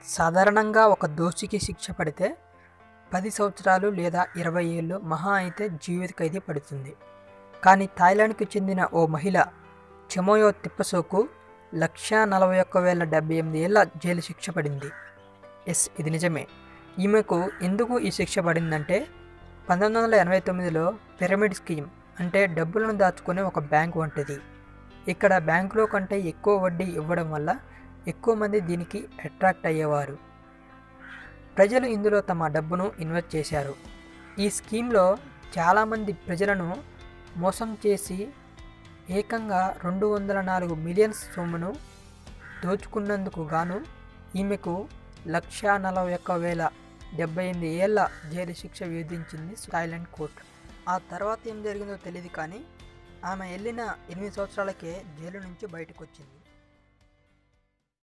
సాధారణంగా ఒక దోషికి శిక్ష పడితే పది సంవత్సరాలు లేదా ఇరవై ఏళ్ళు మహా అయితే జీవిత ఖైదీ పడుతుంది కానీ థాయిలాండ్కి చెందిన ఓ మహిళ చెమోయో తిప్పసోకు లక్షా నలభై ఒక్క వేల డెబ్బై ఎనిమిది ఏళ్ళ జైలు శిక్ష పడింది ఎస్ ఇది నిజమే ఈమెకు ఎందుకు ఈ శిక్ష పడిందంటే పంతొమ్మిది వందల ఎనభై తొమ్మిదిలో పిరమిడ్ స్కీమ్ అంటే డబ్బులను దాచుకునే ఒక బ్యాంక్ వంటిది ఇక్కడ బ్యాంకులో కంటే ఎక్కువ వడ్డీ ఇవ్వడం వల్ల ఎక్కువ మంది దీనికి అట్రాక్ట్ అయ్యేవారు ప్రజలు ఇందులో తమ డబ్బును ఇన్వెస్ట్ చేశారు ఈ స్కీమ్లో చాలామంది ప్రజలను మోసం చేసి ఏకంగా రెండు వందల నాలుగు మిలియన్స్ సొమ్మును దోచుకున్నందుకు గాను ఈమెకు లక్షా నలభై ఒక్క వేల డెబ్బై ఎనిమిది ఏళ్ల జైలు శిక్ష విధించింది థాయిలాండ్ కోర్టు ఆ తర్వాత ఏం జరిగిందో తెలియదు కానీ ఆమె వెళ్ళిన ఎనిమిది సంవత్సరాలకే జైలు నుంచి బయటకు వచ్చింది